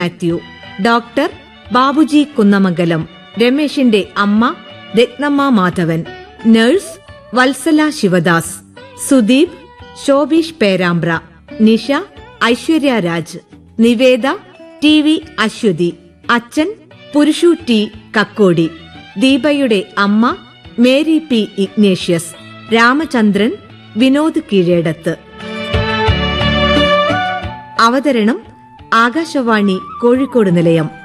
Mathew doctor Babuji Kunnamangalam രമേശിന്റെ അമ്മ Ratnamma Madhavan nurse Vatsala Sivadas Sudeep Shobheesh Perambra Nisha Aishwarya Raj Niveda T V Aswathy അച്ഛൻ പുരുഷു ടി കക്കോടി ദീപയുടെ അമ്മ Mary P Ignatius Ramachandran Vinod Keezhedath അവതരണം ആകാശവാണി കോഴിക്കോട് നിലയം